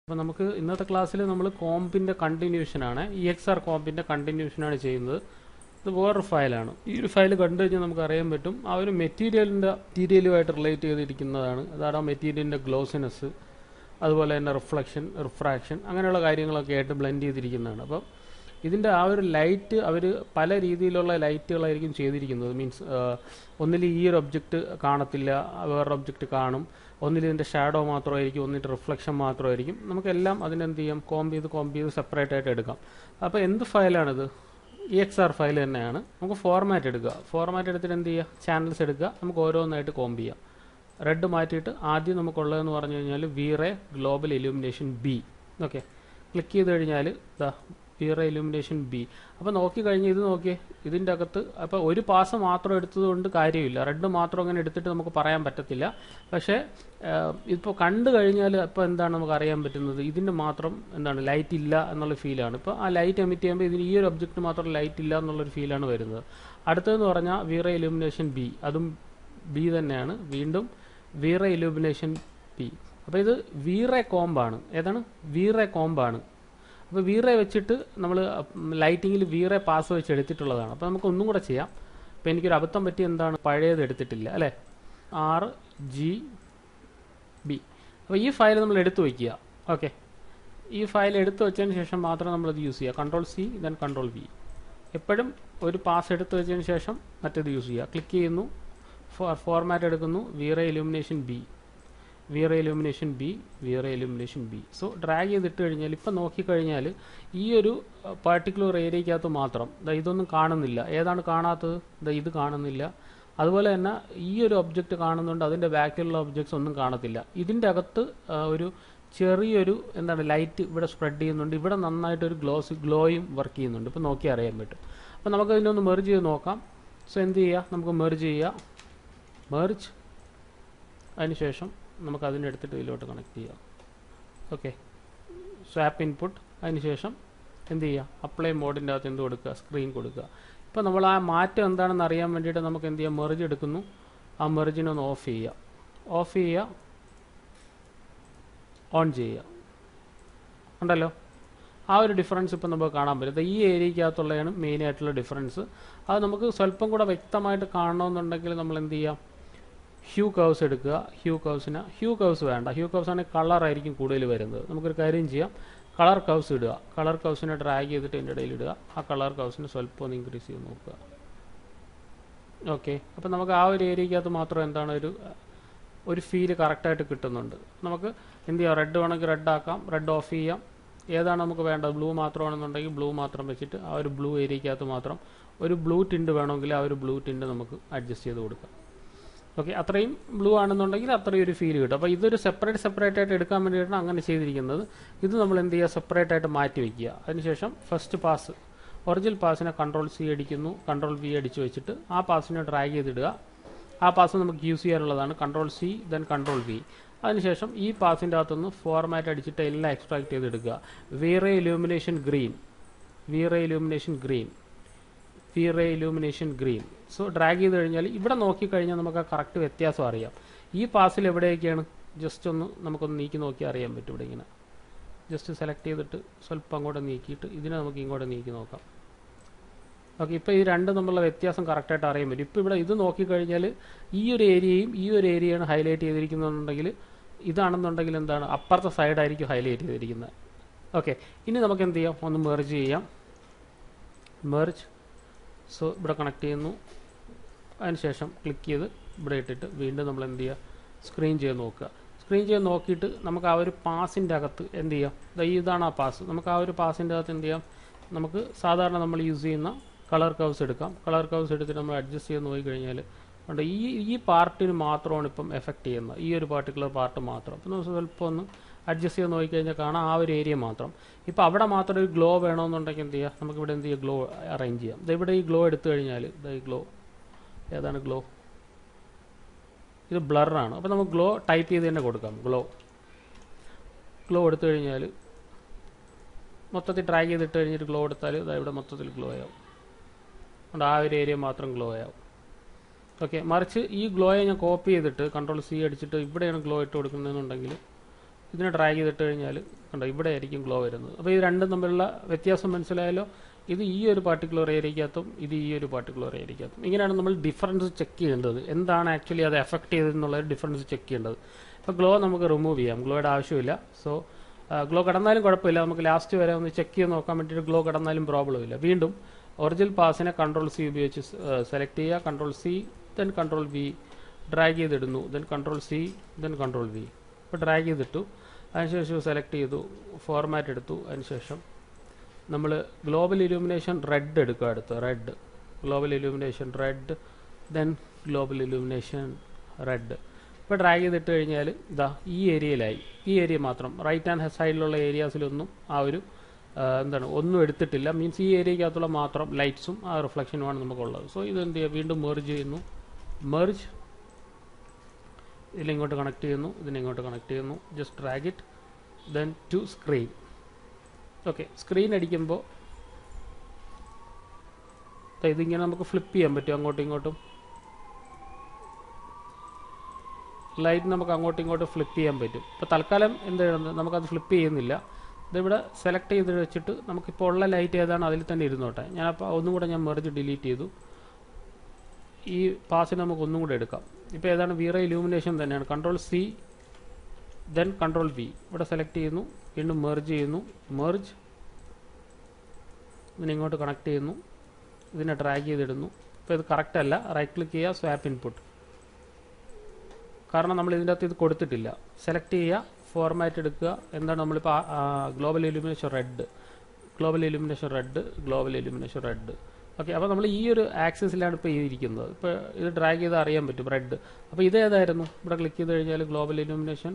അപ്പോൾ നമുക്ക് ഇന്നത്തെ ക്ലാസ്സിൽ നമ്മൾ കോമ്പിൻ്റെ കണ്ടിന്യൂഷനാണ് ഇ എക്സ് ആർ കോമ്പിൻ്റെ കണ്ടിന്യൂഷനാണ് ചെയ്യുന്നത് ഇത് വേറൊരു ഫയലാണ് ഈ ഒരു ഫയൽ കണ്ടു കഴിഞ്ഞാൽ നമുക്ക് അറിയാൻ പറ്റും ആ ഒരു മെറ്റീരിയലിൻ്റെ മെറ്റീരിയലുമായിട്ട് റിലേറ്റ് ചെയ്തിരിക്കുന്നതാണ് അതാണ് ആ മെറ്റീരിയലിൻ്റെ ഗ്ലോസിനെസ് അതുപോലെ തന്നെ റിഫ്ലക്ഷൻ റിഫ്രാക്ഷൻ അങ്ങനെയുള്ള കാര്യങ്ങളൊക്കെ ആയിട്ട് ബ്ലെൻഡ് ചെയ്തിരിക്കുന്നതാണ് അപ്പം ഇതിൻ്റെ ആ ഒരു ലൈറ്റ് അവർ പല രീതിയിലുള്ള ലൈറ്റുകളായിരിക്കും ചെയ്തിരിക്കുന്നത് മീൻസ് ഒന്നിൽ ഈ ഒരു ഒബ്ജക്റ്റ് കാണത്തില്ല വേറൊരു ഒബ്ജക്റ്റ് കാണും ഒന്നിൽ ഇതിൻ്റെ ഷാഡോ മാത്രമായിരിക്കും ഒന്നിൻ്റെ റിഫ്ലക്ഷൻ മാത്രമായിരിക്കും നമുക്കെല്ലാം അതിനെന്ത് ചെയ്യാം കോമ്പ് ചെയ്ത് കോമ്പ് ചെയ്ത് സെപ്പറേറ്റ് ആയിട്ട് എടുക്കാം അപ്പോൾ എന്ത് ഫയലാണിത് ഇ എക്സ് ആർ ഫയൽ തന്നെയാണ് നമുക്ക് ഫോർമാറ്റ് എടുക്കുക ഫോർമാറ്റ് എടുത്തിട്ട് എന്ത് ചെയ്യുക ചാനൽസ് എടുക്കുക നമുക്ക് ഓരോന്നായിട്ട് കോമ്പ് ചെയ്യാം റെഡ് മാറ്റിയിട്ട് ആദ്യം നമുക്കുള്ളതെന്ന് പറഞ്ഞു കഴിഞ്ഞാൽ VRay global illumination B okay click ചെയ്ത് കഴിഞ്ഞാൽ ഇതാ വീറെ ഇലുമിനേഷൻ ബി അപ്പോൾ നോക്കി കഴിഞ്ഞ് ഇത് നോക്കിയേ ഇതിൻ്റെ അകത്ത് അപ്പോൾ ഒരു പാസ് മാത്രം എടുത്തതുകൊണ്ട് കാര്യമില്ല റെഡ് മാത്രം അങ്ങനെ എടുത്തിട്ട് നമുക്ക് പറയാൻ പറ്റത്തില്ല പക്ഷേ ഇപ്പോൾ കണ്ടു കഴിഞ്ഞാൽ ഇപ്പോൾ എന്താണ് നമുക്ക് അറിയാൻ പറ്റുന്നത് ഇതിൻ്റെ മാത്രം എന്താണ് ലൈറ്റ് ഇല്ല എന്നുള്ള ഫീലാണ് ഇപ്പോൾ ആ ലൈറ്റ് എമിറ്റ് ചെയ്യുമ്പോൾ ഇതിന് ഈ ഒരു ഒബ്ജക്റ്റ് മാത്രം ലൈറ്റ് ഇല്ല എന്നുള്ളൊരു ഫീലാണ് വരുന്നത് അടുത്തതെന്ന് പറഞ്ഞാൽ വീറെ ഇലുമിനേഷൻ ബി അതും ബി തന്നെയാണ് വീണ്ടും വീറെ ഇലുമിനേഷൻ പി അപ്പോൾ ഇത് വീറെ കോമ്പാണ് ഏതാണ് വീറെ കോമ്പാണ് അപ്പോൾ വീറെ വെച്ചിട്ട് നമ്മൾ ലൈറ്റിങ്ങിൽ വീറെ പാസ് വെച്ച് എടുത്തിട്ടുള്ളതാണ് അപ്പോൾ നമുക്ക് ഒന്നും കൂടെ ചെയ്യാം അപ്പോൾ എനിക്കൊരു അബദ്ധം പറ്റി എന്താണ് പഴയത് എടുത്തിട്ടില്ല അല്ലേ ആറ് ജി ബി അപ്പോൾ ഈ ഫയൽ നമ്മൾ എടുത്തു വയ്ക്കുക ഓക്കെ ഈ ഫയൽ എടുത്തു വെച്ചതിന് ശേഷം മാത്രം നമ്മളത് യൂസ് ചെയ്യുക control C then control V എപ്പോഴും ഒരു പാസ് എടുത്തു വെച്ചതിന് ശേഷം മറ്റേത് യൂസ് ചെയ്യുക ക്ലിക്ക് ചെയ്യുന്നു ഫോർമാറ്റ് എടുക്കുന്നു VRay illumination B VRay illumination B VRay illumination B so drag ചെയ്തിട്ട് കഴിഞ്ഞാൽ ഇപ്പം നോക്കിക്കഴിഞ്ഞാൽ ഈ ഒരു പർട്ടിക്കുലർ ഏരിയക്കകത്ത് മാത്രം ദാ ഇതൊന്നും കാണുന്നില്ല ഏതാണ് കാണാത്തത് ദാ ഇത് കാണുന്നില്ല അതുപോലെ തന്നെ ഈ ഒരു ഒബ്ജക്റ്റ് കാണുന്നുണ്ട് അതിൻ്റെ ബാക്കിലുള്ള ഒബ്ജക്ട്സ് ഒന്നും കാണത്തില്ല ഇതിൻ്റെ അകത്ത് ഒരു ചെറിയൊരു എന്താണ് ലൈറ്റ് ഇവിടെ സ്പ്രെഡ് ചെയ്യുന്നുണ്ട് ഇവിടെ നന്നായിട്ടൊരു ഗ്ലോസ് ഗ്ലോയും വർക്ക് ചെയ്യുന്നുണ്ട് ഇപ്പം നോക്കി അറിയാൻ പറ്റും അപ്പം നമുക്ക് ഇതിനൊന്ന് മെർജ് ചെയ്ത് നോക്കാം സോ എന്ത് ചെയ്യുക നമുക്ക് മെർജ് ചെയ്യുക മെർജ് അതിനുശേഷം നമുക്ക് അതിനെ എടുത്തിട്ട് ഇതിലോട്ട് കണക്ട് ചെയ്യാം ഓക്കെ സ്വാപ്പ് ഇൻപുട്ട് അതിനുശേഷം എന്ത് ചെയ്യുക അപ്ലൈ മോഡിൻ്റെ അകത്ത് എന്ത് കൊടുക്കുക സ്ക്രീൻ കൊടുക്കുക ഇപ്പോൾ നമ്മൾ ആ മാറ്റം എന്താണെന്ന് അറിയാൻ വേണ്ടിയിട്ട് നമുക്ക് എന്ത് ചെയ്യാം മെർജ് എടുക്കുന്നു ആ മെർജിനെ ഒന്ന് ഓഫ് ചെയ്യുക ഓഫ് ചെയ്യുക ഓൺ ചെയ്യുക ഉണ്ടല്ലോ ആ ഒരു ഡിഫറൻസ് ഇപ്പോൾ നമുക്ക് കാണാൻ പറ്റും ഈ ഏരിയക്കകത്തുള്ളതാണ് മെയിൻ ആയിട്ടുള്ള ഡിഫറൻസ് അത് നമുക്ക് സ്വല്പം കൂടെ വ്യക്തമായിട്ട് കാണണമെന്നുണ്ടെങ്കിൽ നമ്മൾ എന്ത് ചെയ്യാം ഹ്യൂ കർവ്സ് എടുക്കുക ഹ്യൂ കർവ്സിന് ഹ്യൂ കർവ്സ് വേണ്ട ഹ്യൂ കർവ്സ് ആണെങ്കിൽ കളർ ആയിരിക്കും കൂടുതൽ വരുന്നത് നമുക്കൊരു കാര്യം ചെയ്യാം കളർ കർവ്സ് ഇടുക കളർ കർവ്സിനെ ഡ്രാഗ് ചെയ്തിട്ട് അതിൻ്റെ ഇടയിൽ ഇടുക ആ കളർ കർവ്സിനെ സ്വല്പം ഒന്ന് ഇൻക്രീസ് ചെയ്ത് നോക്കുക ഓക്കെ അപ്പോൾ നമുക്ക് ആ ഒരു ഏരിയക്കകത്ത് മാത്രം എന്താണ് ഒരു ഒരു ഫീല് കറക്റ്റായിട്ട് കിട്ടുന്നുണ്ട് നമുക്ക് എന്ത് ചെയ്യാം റെഡ് വേണമെങ്കിൽ റെഡ് ആക്കാം റെഡ് ഓഫ് ചെയ്യാം ഏതാണ് നമുക്ക് വേണ്ടത് ബ്ലൂ മാത്രമാണെന്നുണ്ടെങ്കിൽ ബ്ലൂ മാത്രം വെച്ചിട്ട് ആ ഒരു ബ്ലൂ ഏരിയക്കകത്ത് മാത്രം ഒരു ബ്ലൂ ടിൻഡ് വേണമെങ്കിൽ ആ ഒരു ബ്ലൂ ടിൻഡ് നമുക്ക് അഡ്ജസ്റ്റ് ചെയ്ത് കൊടുക്കാം ഓക്കെ അത്രയും ബ്ലൂ ആണെന്നുണ്ടെങ്കിൽ അത്രയും ഒരു ഫീൽ കിട്ടും അപ്പോൾ ഇതൊരു സെപ്പറേറ്റ് സെപ്പറേറ്റ് ആയിട്ട് എടുക്കാൻ വേണ്ടിയിട്ടാണ് അങ്ങനെ ചെയ്തിരിക്കുന്നത് ഇത് നമ്മൾ എന്ത് ചെയ്യുക സെപ്പറേറ്റ് ആയിട്ട് മാറ്റി വയ്ക്കുക അതിനുശേഷം ഫസ്റ്റ് പാസ് ഒറിജിനൽ പാസിനെ കൺട്രോൾ സി അടിക്കുന്നു കൺട്രോൾ വി അടിച്ച് വെച്ചിട്ട് ആ പാസിനെ ഡ്രാഗ് ചെയ്തിടുക ആ പാസ് നമുക്ക് യൂസ് ചെയ്യാനുള്ളതാണ് control C then control V അതിനുശേഷം ഈ പാസിൻ്റെ അകത്തുനിന്ന് ഫോർമാറ്റ് അടിച്ചിട്ട് എല്ലാം എക്സ്ട്രാക്ട് ചെയ്തെടുക്കുക VRay illumination green VRay illumination green VRay illumination green so drag ചെയ്ത് കഴിഞ്ഞാൽ ഇവിടെ നോക്കിക്കഴിഞ്ഞാൽ നമുക്ക് ആ കറക്റ്റ് വ്യത്യാസം അറിയാം ഈ പാസിൽ എവിടെയൊക്കെയാണ് ജസ്റ്റ് ഒന്ന് നമുക്കൊന്ന് നീക്കി നോക്കി അറിയാൻ പറ്റും ഇവിടെ ഇങ്ങനെ ജസ്റ്റ് സെലക്ട് ചെയ്തിട്ട് സ്വല്പം അങ്ങോട്ട് നീക്കിയിട്ട് ഇതിനെ നമുക്ക് ഇങ്ങോട്ട് നീക്കി നോക്കാം ഓക്കെ ഇപ്പോൾ ഈ രണ്ടും തമ്മിലുള്ള വ്യത്യാസം കറക്റ്റായിട്ട് അറിയാൻ പറ്റും ഇപ്പോൾ ഇവിടെ ഇത് നോക്കിക്കഴിഞ്ഞാൽ ഈ ഒരു ഏരിയയും ഈ ഒരു ഏരിയയാണ് ഹൈലൈറ്റ് ചെയ്തിരിക്കുന്നുണ്ടെങ്കിൽ ഇതാണെന്നുണ്ടെങ്കിൽ എന്താണ് അപ്പുറത്തെ സൈഡായിരിക്കും ഹൈലൈറ്റ് ചെയ്തിരിക്കുന്നത് ഓക്കെ ഇനി നമുക്ക് എന്ത് ചെയ്യാം ഒന്ന് മെർജ് ചെയ്യാം മെർജ് സോ ഇവിടെ കണക്ട് ചെയ്യുന്നു അതിനുശേഷം ക്ലിക്ക് ചെയ്ത് ഇവിടെ ഇട്ടിട്ട് വീണ്ടും നമ്മൾ എന്ത് ചെയ്യുക സ്ക്രീൻ ചെയ്ത് നോക്കുക സ്ക്രീൻ ചെയ്ത് നോക്കിയിട്ട് നമുക്ക് ആ ഒരു പാസിൻ്റെ അകത്ത് എന്ത് ചെയ്യാം ഇതാണ് ആ പാസ് നമുക്ക് ആ ഒരു പാസിൻ്റെ അകത്ത് എന്ത് ചെയ്യാം നമുക്ക് സാധാരണ നമ്മൾ യൂസ് ചെയ്യുന്ന കളർ കർവ്സ് എടുക്കാം കളർ കർവ്സ് എടുത്തിട്ട് നമ്മൾ അഡ്ജസ്റ്റ് ചെയ്ത് നോക്കി കഴിഞ്ഞാൽ ഉണ്ട് ഈ ഈ പാർട്ടിന് മാത്രമാണ് ഇപ്പം എഫക്റ്റ് ചെയ്യുന്നത് ഈ ഒരു പാർട്ടിക്കുലർ പാർട്ട് മാത്രം അപ്പം നമ്മൾ സ്വല്പം ഒന്ന് അഡ്ജസ്റ്റ് ചെയ്ത് നോക്കിക്കഴിഞ്ഞാൽ കാണാം ആ ഒരു ഏരിയ മാത്രം ഇപ്പോൾ അവിടെ മാത്രം ഒരു ഗ്ലോ വേണമെന്നുണ്ടെങ്കിൽ എന്ത് ചെയ്യുക നമുക്കിവിടെ എന്ത് ചെയ്യുക ഗ്ലോ അറേഞ്ച് ചെയ്യാം ഇവിടെ ഈ ഗ്ലോ എടുത്തു കഴിഞ്ഞാൽ ഈ ഗ്ലോ ഏതാണ് ഗ്ലോ ഇത് ബ്ലറാണ് അപ്പോൾ നമുക്ക് ഗ്ലോ ടൈപ്പ് ചെയ്ത് തന്നെ കൊടുക്കാം ഗ്ലോ ഗ്ലോ എടുത്തു കഴിഞ്ഞാൽ മൊത്തത്തിൽ ഡ്രാഗ് ചെയ്തിട്ട് കഴിഞ്ഞിട്ട് ഗ്ലോ എടുത്താൽ ഇതാ ഇവിടെ മൊത്തത്തിൽ ഗ്ലോ ആവും അതുകൊണ്ട് ആ ഒരു ഏരിയ മാത്രം ഗ്ലോ ആവും ഓക്കെ മറിച്ച് ഈ ഗ്ലോയെ ഞാൻ കോപ്പി ചെയ്തിട്ട് കൺട്രോൾ സി അടിച്ചിട്ട് ഇവിടെയാണ് ഗ്ലോ ഇട്ട് കൊടുക്കുന്നതെന്നുണ്ടെങ്കിൽ ഇതിനെ ഡ്രാഗ് ചെയ്തിട്ട് കഴിഞ്ഞാൽ കണ്ടോ ഇവിടെ ആയിരിക്കും ഗ്ലോ വരുന്നത് അപ്പോൾ ഇത് രണ്ടും തമ്മിലുള്ള വ്യത്യാസം മനസ്സിലായാലോ ഇത് ഈ ഒരു പാർട്ടിക്കുലർ ഏരിയക്കകത്തും ഇത് ഈ ഒരു പാർട്ടിക്കുലർ ഏരിയക്കകത്തും ഇങ്ങനെയാണ് നമ്മൾ ഡിഫറൻസ് ചെക്ക് ചെയ്യേണ്ടത് എന്താണ് ആക്ച്വലി അത് എഫക്ട് ചെയ്തതെന്നുള്ള ഡിഫറൻസ് ചെക്ക് ചെയ്യേണ്ടത് ഇപ്പോൾ ഗ്ലോ നമുക്ക് റിമൂവ് ചെയ്യാം ഗ്ലോയുടെ ആവശ്യമില്ല സോ ഗ്ലോ കടന്നാലും കുഴപ്പമില്ല നമുക്ക് ലാസ്റ്റ് വരെ ഒന്ന് ചെക്ക് ചെയ്ത് നോക്കാൻ വേണ്ടിയിട്ട് ഗ്ലോ കടന്നാലും പ്രോബ്ലം ഇല്ല വീണ്ടും ഒറിജിനൽ പാസിനെ കൺട്രോൾ സി ഉപയോഗിച്ച് സെലക്ട് ചെയ്യുക control C then control V drag ചെയ്തിടുന്നു then control C then control V ഇപ്പോൾ ഡ്രാഗ് ചെയ്തിട്ടു അതിനുശേഷം സെലക്ട് ചെയ്തു ഫോർമാറ്റ് എടുത്തു അതിനുശേഷം നമ്മൾ ഗ്ലോബൽ ഇലൂമിനേഷൻ റെഡ് എടുക്കുക അടുത്ത് red global illumination red then global illumination red ഇപ്പോൾ ഡ്രാഗ് ചെയ്തിട്ട് കഴിഞ്ഞാൽ ഇതാ ഈ ഏരിയയിലായി ഈ ഏരിയ മാത്രം റൈറ്റ് ഹാൻഡ് സൈഡിലുള്ള ഏരിയാസിലൊന്നും ആ ഒരു ആ, എന്താണ് ഒന്നും എടുത്തിട്ടില്ല മീൻസ് ഈ ഏരിയക്കകത്തുള്ള മാത്രം ലൈറ്റ്സും ആ റിഫ്ലക്ഷനുമാണ് നമുക്കുള്ളത് സോ ഇത് എന്ത് ചെയ്യുക വീണ്ടും മെർജ് ചെയ്യുന്നു മെർജ് ഇതിലിങ്ങോട്ട് കണക്ട് ചെയ്യുന്നു ഇതിനിങ്ങോട്ട് കണക്ട് ചെയ്യുന്നു just drag it then to screen okay screen അടിക്കുമ്പോൾ ഇതിങ്ങനെ നമുക്ക് ഫ്ലിപ്പ് ചെയ്യാൻ പറ്റും അങ്ങോട്ടും ഇങ്ങോട്ടും ലൈറ്റ് നമുക്ക് അങ്ങോട്ടും ഇങ്ങോട്ടും ഫ്ലിപ്പ് ചെയ്യാൻ പറ്റും ഇപ്പോൾ തൽക്കാലം എന്ത് ചെയ്യുന്നത് നമുക്കത് ഫ്ലിപ്പ് ചെയ്യുന്നില്ല ഇതിവിടെ സെലക്ട് ചെയ്ത് വെച്ചിട്ട് നമുക്കിപ്പോൾ ഉള്ള ലൈറ്റ് ഏതാണ് അതിൽ തന്നെ ഇരുന്നോട്ടെ ഞാനപ്പോൾ ഒന്നും കൂടെ ഞാൻ മെറിജ് ഡിലീറ്റ് ചെയ്തു ഈ പാസിന് നമുക്ക് ഒന്നും കൂടെ എടുക്കാം ഇപ്പോൾ ഏതാണ് വീറ ഇലൂമിനേഷൻ തന്നെയാണ് control C then control V ഇവിടെ സെലക്ട് ചെയ്യുന്നു വീണ്ടും മെർജ് ചെയ്യുന്നു മെർജ് ഇതിനെ ഇങ്ങോട്ട് കണക്ട് ചെയ്യുന്നു ഇതിനെ ഡ്രാഗ് ചെയ്തിടുന്നു ഇപ്പോൾ ഇത് കറക്റ്റ് അല്ല റൈറ്റ് ക്ലിക്ക് ചെയ്യുക സ്വാപ്പ് ഇൻപുട്ട് കാരണം നമ്മൾ ഇതിൻ്റെ അകത്ത് ഇത് കൊടുത്തിട്ടില്ല സെലക്ട് ചെയ്യുക ഫോർമാറ്റ് എടുക്കുക എന്താണ് നമ്മളിപ്പോൾ global illumination red global illumination red global illumination red okay അപ്പോൾ നമ്മൾ ഈ ഒരു ആക്സിസിലാണ് ഇപ്പോൾ ഇരിക്കുന്നത് ഇപ്പോൾ ഇത് ഡ്രാഗ് ചെയ്ത് അറിയാൻ പറ്റും റെഡ് അപ്പോൾ ഇത് ഏതായിരുന്നു ഇവിടെ ക്ലിക്ക് ചെയ്ത് കഴിഞ്ഞാൽ ഗ്ലോബൽ ഇലുമിനേഷൻ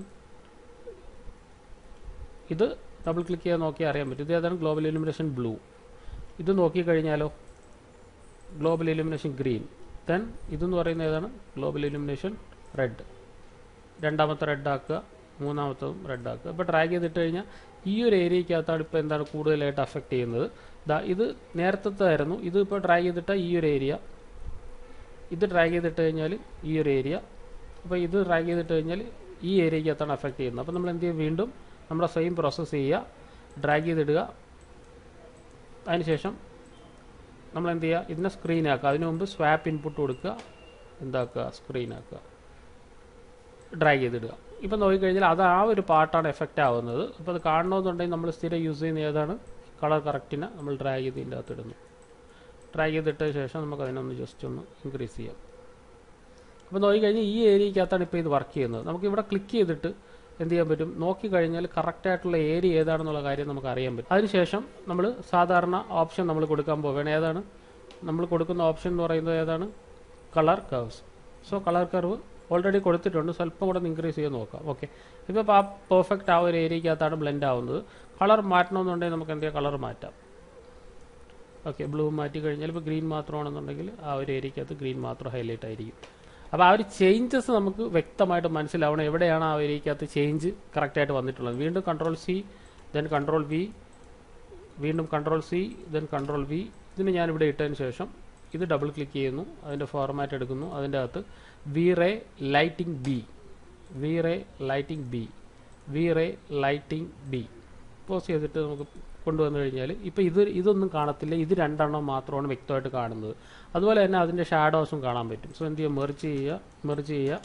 ഇത് ഡബിൾ ക്ലിക്ക് ചെയ്ത് നോക്കിയാൽ അറിയാൻ പറ്റും ഇത് ഏതാണ് ഗ്ലോബൽ ഇലുമിനേഷൻ ബ്ലൂ ഇത് നോക്കിക്കഴിഞ്ഞാലോ ഗ്ലോബൽ ഇലുമിനേഷൻ ഗ്രീൻ ദെൻ ഇതെന്ന് പറയുന്നത് ഏതാണ് ഗ്ലോബൽ ഇലുമിനേഷൻ റെഡ് രണ്ടാമത്തെ റെഡ് ആക്കുക മൂന്നാമത്തതും റെഡ് ആക്കുക ഇപ്പോൾ ഡ്രാഗ് ചെയ്തിട്ട് കഴിഞ്ഞാൽ ഈ ഒരു ഏരിയക്കകത്താണ് ഇപ്പോൾ എന്താണ് കൂടുതലായിട്ട് അഫക്റ്റ് ചെയ്യുന്നത് ദാ ഇത് നേരത്തെ ആയിരുന്നു ഇത് ഇപ്പോൾ ഡ്രാഗ് ചെയ്തിട്ട ഈ ഒരു ഏരിയ ഇത് ഡ്രാഗ് ചെയ്തിട്ട് കഴിഞ്ഞാൽ ഈ ഒരു ഏരിയ അപ്പോൾ ഇത് ഡ്രാഗ് ചെയ്തിട്ട് കഴിഞ്ഞാൽ ഈ ഏരിയക്കകത്താണ് അഫക്റ്റ് ചെയ്യുന്നത് അപ്പോൾ നമ്മൾ എന്ത് ചെയ്യും വീണ്ടും നമ്മുടെ സെയിം പ്രോസസ്സ് ചെയ്യുക ഡ്രാഗ് ചെയ്തിടുക അതിനുശേഷം നമ്മൾ എന്ത് ചെയ്യുക ഇതിനെ സ്ക്രീൻ ആക്കുക അതിനു മുമ്പ് സ്വാപ്പ് ഇൻപുട്ട് കൊടുക്കുക എന്താക്കുക സ്ക്രീൻ ആക്കുക ഡ്രാഗ് ചെയ്തിടുക ഇപ്പം നോക്കിക്കഴിഞ്ഞാൽ അത് ആ ഒരു പാർട്ടാണ് എഫക്റ്റ് ആവുന്നത് അപ്പോൾ അത് കാണണമെന്നുണ്ടെങ്കിൽ നമ്മൾ സ്ഥിരം യൂസ് ചെയ്യുന്ന ഏതാണ് കളർ കറക്റ്റിനെ നമ്മൾ ഡ്രാഗ് ചെയ്ത് ഇതിൻ്റെ അകത്ത് ഇടുന്നു ഡ്രാഗ് ചെയ്തിട്ട ശേഷം നമുക്ക് അതിനൊന്ന് ജസ്റ്റ് ഒന്ന് ഇൻക്രീസ് ചെയ്യാം അപ്പോൾ നോക്കിക്കഴിഞ്ഞാൽ ഈ ഏരിയക്കകത്താണ് ഇപ്പോൾ ഇത് വർക്ക് ചെയ്യുന്നത് നമുക്ക് ഇവിടെ ക്ലിക്ക് ചെയ്തിട്ട് എന്ത് ചെയ്യാൻ പറ്റും നോക്കിക്കഴിഞ്ഞാൽ കറക്റ്റ് ആയിട്ടുള്ള ഏരിയ ഏതാണെന്നുള്ള കാര്യം നമുക്ക് അറിയാൻ പറ്റും അതിനുശേഷം നമ്മൾ സാധാരണ ഓപ്ഷൻ നമ്മൾ കൊടുക്കാൻ പോവുകയാണ് ഏതാണ് നമ്മൾ കൊടുക്കുന്ന ഓപ്ഷൻ എന്ന് പറയുന്നത് ഏതാണ് colour curves so colour curve already കൊടുത്തിട്ടുണ്ട് സ്വല്പം കൂടെ ഇൻക്രീസ് ചെയ്ത് നോക്കാം ഓക്കെ ഇപ്പോൾ ആ പെർഫെക്റ്റ് ആ ഒരു ഏരിയക്കകത്താണ് ബ്ലെൻഡ് ആവുന്നത് കളർ മാറ്റണമെന്നുണ്ടെങ്കിൽ നമുക്ക് എന്ത് ചെയ്യാം കളർ മാറ്റാം ഓക്കെ ബ്ലൂ മാറ്റി കഴിഞ്ഞാൽ ഇപ്പോൾ ഗ്രീൻ മാത്രമാണെന്നുണ്ടെങ്കിൽ ആ ഒരു ഏരിയക്കകത്ത് ഗ്രീൻ മാത്രം ഹൈലൈറ്റ് ആയിരിക്കും അപ്പോൾ ആ ഒരു ചേഞ്ചസ് നമുക്ക് വ്യക്തമായിട്ട് മനസ്സിലാവണം എവിടെയാണ് ആ ഏരിയക്കകത്ത് ചേഞ്ച് കറക്റ്റായിട്ട് വന്നിട്ടുള്ളത് വീണ്ടും control C then control V വീണ്ടും control C then control V ഇതിന് ഞാനിവിടെ ഇട്ടതിന് ശേഷം ഇത് ഡബിൾ ക്ലിക്ക് ചെയ്യുന്നു അതിൻ്റെ ഫോർമാറ്റ് എടുക്കുന്നു അതിൻ്റെ അകത്ത് VRay lighting B VRay lighting B VRay lighting B pass ചെയ്തിട്ട് നമുക്ക് കൊണ്ടുവന്നു കഴിഞ്ഞാൽ ഇപ്പോൾ ഇത് ഇതൊന്നും കാണത്തില്ല ഇത് രണ്ടെണ്ണം മാത്രമാണ് വ്യക്തമായിട്ട് കാണുന്നത് അതുപോലെ തന്നെ അതിൻ്റെ ഷാഡോസും കാണാൻ പറ്റും സോ എന്ത് ചെയ്യുക മെർച്ച് ചെയ്യുക മെർച്ച് ചെയ്യുക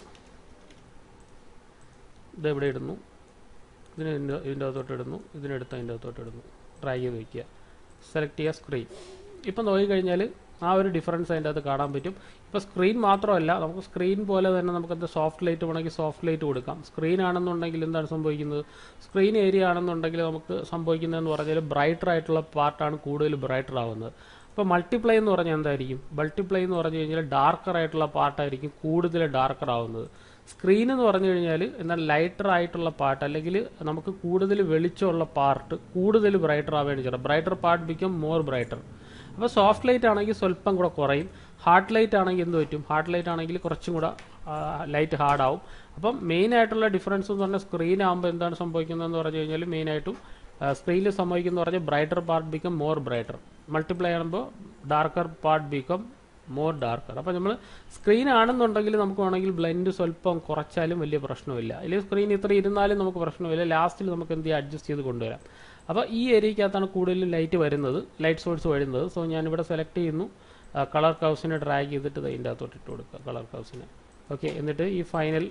ഇത് എവിടെ ഇടുന്നു ഇതിന് ഇതിൻ്റെ ഇതിൻ്റെ അകത്തോട്ട് ഇടുന്നു ഇതിനെടുത്ത് അതിൻ്റെ അകത്തോട്ട് ഇടുന്നു ട്രൈ ചെയ്ത് വയ്ക്കുക സെലക്ട് ചെയ്യുക സ്ക്രീൻ ഇപ്പം നോക്കിക്കഴിഞ്ഞാൽ ആ ഒരു ഡിഫറൻസ് അതിൻ്റെ അകത്ത് കാണാൻ പറ്റും ഇപ്പോൾ സ്ക്രീൻ മാത്രമല്ല നമുക്ക് സ്ക്രീൻ പോലെ തന്നെ നമുക്ക് എന്താ സോഫ്റ്റ് ലൈറ്റ് വേണമെങ്കിൽ സോഫ്റ്റ് ലൈറ്റ് കൊടുക്കാം സ്ക്രീൻ ആണെന്നുണ്ടെങ്കിൽ എന്താണ് സംഭവിക്കുന്നത് സ്ക്രീൻ ഏരിയ ആണെന്നുണ്ടെങ്കിൽ നമുക്ക് സംഭവിക്കുന്നതെന്ന് പറഞ്ഞാൽ ബ്രൈറ്റർ ആയിട്ടുള്ള പാർട്ടാണ് കൂടുതൽ ബ്രൈറ്റർ ആവുന്നത് അപ്പോൾ മൾട്ടിപ്ലൈ എന്ന് പറഞ്ഞാൽ എന്തായിരിക്കും മൾട്ടിപ്ലൈ എന്ന് പറഞ്ഞു കഴിഞ്ഞാൽ ഡാർക്കർ ആയിട്ടുള്ള പാർട്ടായിരിക്കും കൂടുതൽ ഡാർക്കർ ആവുന്നത് സ്ക്രീൻ എന്ന് പറഞ്ഞു കഴിഞ്ഞാൽ എന്നാൽ ലൈറ്റർ ആയിട്ടുള്ള പാർട്ട് അല്ലെങ്കിൽ നമുക്ക് കൂടുതൽ വെളിച്ചമുള്ള പാർട്ട് കൂടുതൽ ബ്രൈറ്റർ ആവുകയാണ് ചെയ്യുന്നത് brighter part become more brighter അപ്പോൾ സോഫ്റ്റ് ലൈറ്റ് ആണെങ്കിൽ സ്വല്പം കൂടെ കുറയും ഹാർഡ് ലൈറ്റ് ആണെങ്കിൽ എന്ത് പറ്റും ഹാർഡ് ലൈറ്റ് ആണെങ്കിൽ കുറച്ചും കൂടെ ലൈറ്റ് ഹാർഡ് ആവും അപ്പം മെയിൻ ആയിട്ടുള്ള ഡിഫറൻസ് എന്ന് പറഞ്ഞാൽ സ്ക്രീൻ ആകുമ്പോൾ എന്താണ് സംഭവിക്കുന്നതെന്ന് പറഞ്ഞു കഴിഞ്ഞാൽ മെയിൻ ആയിട്ടും സ്ക്രീനിൽ സംഭവിക്കുന്ന പറഞ്ഞാൽ brighter part become more brighter multiply ആകുമ്പോൾ darker part become more darker അപ്പോൾ നമ്മൾ സ്ക്രീൻ ആണെന്നുണ്ടെങ്കിൽ നമുക്ക് വേണമെങ്കിൽ ബ്ലെൻഡ് സ്വല്പം കുറച്ചാലും വലിയ പ്രശ്നമില്ല അല്ലെങ്കിൽ സ്ക്രീൻ ഇത്ര ഇരുന്നാലും നമുക്ക് പ്രശ്നമില്ല ലാസ്റ്റിൽ നമുക്ക് എന്ത് ചെയ്യാം അഡ്ജസ്റ്റ് ചെയ്ത് കൊണ്ടുവരാം അപ്പോൾ ഈ ഏരിയക്കകത്താണ് കൂടുതലും ലൈറ്റ് വരുന്നത് ലൈറ്റ് സോഴ്സ് വരുന്നത് സോ ഞാനിവിടെ സെലക്ട് ചെയ്യുന്നു കളർ കൗസിനെ ഡ്രാഗ് ചെയ്തിട്ട് ഇതിൻ്റെ അകത്തോട്ട് ഇട്ട് കൊടുക്കുക കളർ കൗസിനെ ഓക്കെ എന്നിട്ട് ഈ ഫൈനൽ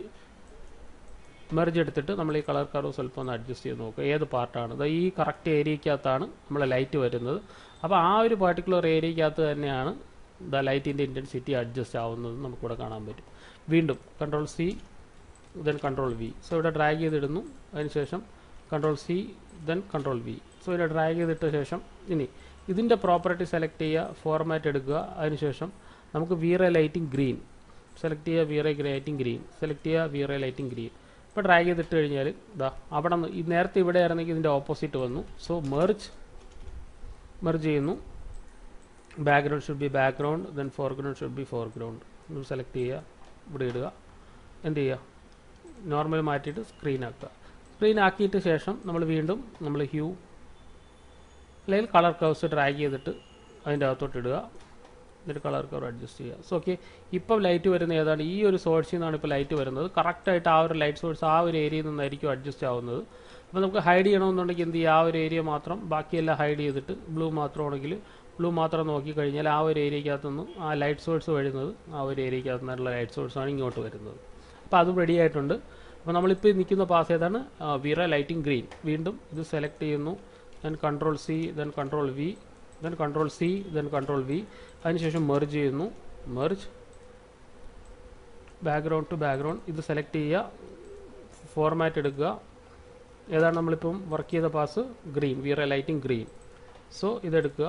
മെർജ് എടുത്തിട്ട് നമ്മൾ ഈ കളർ കർവ് സ്വല്പം ഒന്ന് അഡ്ജസ്റ്റ് ചെയ്ത് നോക്കുക ഏത് പാർട്ടാണ് ഇത് ഈ കറക്റ്റ് ഏരിയക്കകത്താണ് നമ്മളെ ലൈറ്റ് വരുന്നത് അപ്പോൾ ആ ഒരു പർട്ടിക്കുലർ ഏരിയക്കകത്ത് തന്നെയാണ് ദ ലൈറ്റിൻ്റെ ഇൻറ്റൻസിറ്റി അഡ്ജസ്റ്റ് ആവുന്നത് നമുക്കിവിടെ കാണാൻ പറ്റും വീണ്ടും control C then control V so ഇവിടെ ഡ്രാഗ് ചെയ്തിടുന്നു അതിനുശേഷം control C then control V so ഇവിടെ ഡ്രാഗ് ചെയ്തിട്ട ശേഷം ഇനി ഇതിൻ്റെ പ്രോപ്പർട്ടി സെലക്ട് ചെയ്യുക ഫോർമാറ്റ് എടുക്കുക അതിനുശേഷം നമുക്ക് വീറെ ലൈറ്റിംഗ് ഗ്രീൻ സെലക്ട് ചെയ്യുക വീറെ ലൈറ്റിംഗ് ഗ്രീൻ സെലക്ട് ചെയ്യുക വീറെ ലൈറ്റിംഗ് ഗ്രീൻ ഇപ്പോൾ ഡ്രാഗ് ചെയ്തിട്ട് കഴിഞ്ഞാൽ ഇതാ അവിടെ നിന്ന് ഈ നേരത്തെ ഇവിടെ ആയിരുന്നെങ്കിൽ ഇതിൻ്റെ ഓപ്പോസിറ്റ് വന്നു സോ മെർജ് മെർജ് ചെയ്യുന്നു background should be background then foreground should be foreground select ചെയ്യുക ഇവിടെ ഇടുക എന്ത് ചെയ്യുക നോർമൽ മാറ്റിയിട്ട് സ്ക്രീൻ ആക്കുക സ്ക്രീൻ ആക്കിയിട്ട് ശേഷം നമ്മൾ വീണ്ടും നമ്മൾ ഹ്യൂ അല്ലെങ്കിൽ കളർ കർവ്സ് ഡ്രാഗ് ചെയ്തിട്ട് അതിൻ്റെ അകത്തോട്ട് ഇടുക എന്നിട്ട് കളർ കർവ് അഡ്ജസ്റ്റ് ചെയ്യുക സോ ഓക്കെ ഇപ്പം ലൈറ്റ് വരുന്ന ഏതാണ് ഈ ഒരു സോഴ്സിൽ നിന്നാണ് ഇപ്പോൾ ലൈറ്റ് വരുന്നത് കറക്റ്റായിട്ട് ആ ഒരു ലൈറ്റ് സോഴ്സ് ആ ഒരു ഏരിയയിൽ നിന്നായിരിക്കും അഡ്ജസ്റ്റ് ആവുന്നത് അപ്പോൾ നമുക്ക് ഹൈഡ് ചെയ്യണമെന്നുണ്ടെങ്കിൽ എന്ത് ചെയ്യുക ആ ഒരു ഏരിയ മാത്രം ബാക്കിയെല്ലാം ഹൈഡ് ചെയ്തിട്ട് ബ്ലൂ മാത്രമാണെങ്കിൽ ബ്ലൂ മാത്രം നോക്കി കഴിഞ്ഞാൽ ആ ഒരു ഏരിയക്കകത്തുനിന്ന് ആ ലൈറ്റ് സോഴ്സ് വരുന്നത് ആ ഒരു ഏരിയക്കകത്തു നിന്നുള്ള ലൈറ്റ് സോഴ്സാണ് ഇങ്ങോട്ട് വരുന്നത് അപ്പോൾ അതും റെഡി ആയിട്ടുണ്ട് അപ്പോൾ നമ്മളിപ്പോൾ നിൽക്കുന്ന പാസ് ഏതാണ് വിറ ലൈറ്റിംഗ് ഗ്രീൻ വീണ്ടും ഇത് സെലക്ട് ചെയ്യുന്നു then control C then control V then control C then control V അതിനുശേഷം മെർജ് ചെയ്യുന്നു മെർജ് ബാക്ക്ഗ്രൗണ്ട് ടു ബാക്ക്ഗ്രൗണ്ട് ഇത് സെലക്ട് ചെയ്യുക ഫോർമാറ്റ് എടുക്കുക ഏതാണ് നമ്മളിപ്പം വർക്ക് ചെയ്ത pass green VRay lighting green so ഇതെടുക്കുക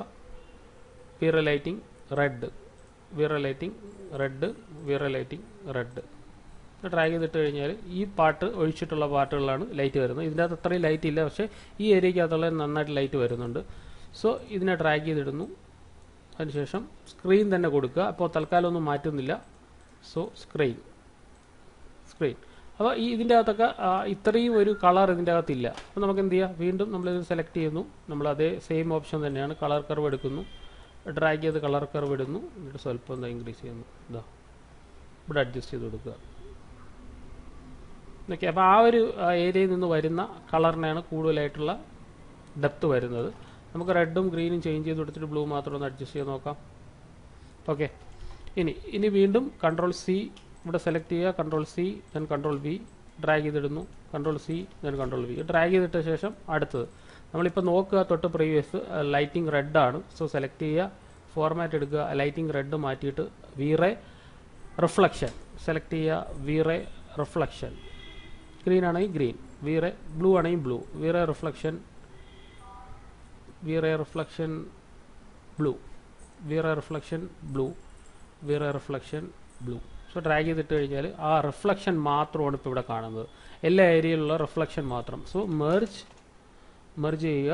VRay lighting red VRay lighting red VRay lighting red drag ചെയ്തിട്ട് കഴിഞ്ഞാൽ ഈ പാട്ട് ഒഴിച്ചിട്ടുള്ള പാട്ടുകളാണ് ലൈറ്റ് വരുന്നത് ഇതിൻ്റെ അകത്ത് അത്രയും ലൈറ്റ് ഇല്ല പക്ഷേ ഈ ഏരിയക്കകത്തുള്ള നന്നായിട്ട് ലൈറ്റ് വരുന്നുണ്ട് സോ ഇതിനെ ഡ്രാഗ് ചെയ്തിടുന്നു അതിനുശേഷം സ്ക്രീൻ തന്നെ കൊടുക്കുക അപ്പോൾ തൽക്കാലം ഒന്നും മാറ്റുന്നില്ല സോ സ്ക്രീൻ സ്ക്രീൻ അപ്പോൾ ഈ ഇതിൻ്റെ അകത്തൊക്കെ ആ, ഇത്രയും ഒരു കളർ ഇതിൻ്റെ അകത്തില്ല അപ്പോൾ നമുക്ക് എന്ത് ചെയ്യാം വീണ്ടും നമ്മളിത് സെലക്ട് ചെയ്യുന്നു നമ്മൾ അതേ സെയിം ഓപ്ഷൻ തന്നെയാണ് കളർ കർവ് എടുക്കുന്നു ഡ്രാഗ് ചെയ്ത് കളർ കർവ് ഇടുന്നു എന്നിട്ട് സ്വല്പം എന്താ ഇൻക്രീസ് ചെയ്യുന്നു ഇതാ ഇവിടെ അഡ്ജസ്റ്റ് ചെയ്ത് കൊടുക്കുക ഓക്കെ അപ്പോൾ ആ ഒരു ഏരിയയിൽ നിന്ന് വരുന്ന കളറിനാണ് കൂടുതലായിട്ടുള്ള ഡെപ്ത് വരുന്നത് നമുക്ക് റെഡും ഗ്രീനും ചേഞ്ച് ചെയ്ത് കൊടുത്തിട്ട് ബ്ലൂ മാത്രം ഒന്ന് അഡ്ജസ്റ്റ് ചെയ്ത് നോക്കാം ഓക്കെ ഇനി ഇനി വീണ്ടും കൺട്രോൾ സി ഇവിടെ സെലക്ട് ചെയ്യുക control C then control V drag ചെയ്തിടുന്നു control C then control V drag ചെയ്തിട്ട ശേഷം അടുത്തത് നമ്മളിപ്പോൾ നോക്കുക തൊട്ട് പ്രീവിയസ് ലൈറ്റിംഗ് റെഡ് ആണ് സോ സെലക്ട് ചെയ്യുക ഫോർമാറ്റ് എടുക്കുക ലൈറ്റിംഗ് റെഡ് മാറ്റിയിട്ട് വീറെ റിഫ്ലക്ഷൻ സെലക്ട് ചെയ്യുക വീറെ റിഫ്ലക്ഷൻ ഗ്രീൻ ആണെങ്കിൽ ഗ്രീൻ വീറെ ബ്ലൂ ആണെങ്കിൽ blue VRay reflection VRay reflection blue VRay reflection blue VRay reflection blue so drag ചെയ്തിട്ട് കഴിഞ്ഞാൽ ആ റിഫ്ലക്ഷൻ മാത്രമാണ് ഇപ്പോൾ ഇവിടെ കാണുന്നത് എല്ലാ ഏരിയയിലുള്ള റിഫ്ലക്ഷൻ മാത്രം സോ മെർജ് മെർജ് ചെയ്യുക